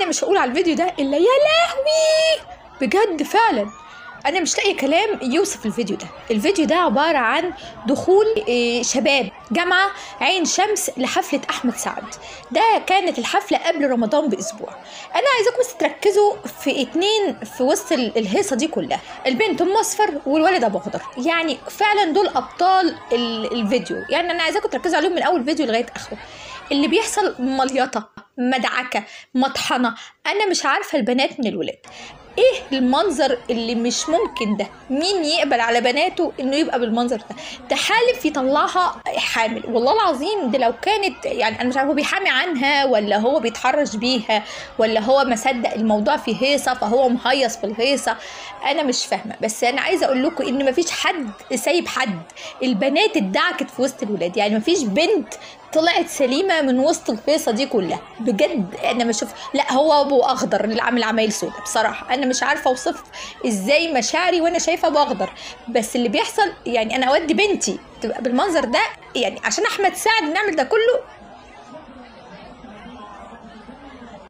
مش هقول على الفيديو ده الا يا لهوي بجد فعلا انا مش لاقي كلام يوصف الفيديو ده الفيديو ده عباره عن دخول إيه، شباب جامعه عين شمس لحفله احمد سعد ده كانت الحفله قبل رمضان باسبوع انا عايزاكم بس تركزوا في اتنين في وسط ال- الهيصه دي كلها البنت ام اصفر والولد ابو اخضر يعني فعلا دول ابطال ال- الفيديو يعني انا عايزاكم تركزوا عليهم من اول فيديو لغايه اخره اللي بيحصل مليطه مدعكه مطحنه انا مش عارفه البنات من الولاد ايه المنظر اللي مش ممكن ده مين يقبل على بناته انه يبقى بالمنظر ده ده حالف يطلعها حامل والله العظيم ده لو كانت يعني انا مش عارفه هو بيحامي عنها ولا هو بيتحرش بيها ولا هو مصدق الموضوع فيه هيصه فهو مهيص في الهيصه انا مش فاهمه بس انا عايزه اقول لكم ان مفيش حد سايب حد البنات اتدعكت في وسط الولاد يعني مفيش بنت طلعت سليمه من وسط القصه دي كلها بجد انا ما شوف لا هو ابو اخضر اللي عامل عمايل سودا بصراحه انا مش عارفه اوصف ازاي مشاعري وانا شايفه ابو اخضر بس اللي بيحصل يعني انا اودي بنتي تبقى بالمنظر ده يعني عشان احمد سعد نعمل ده كله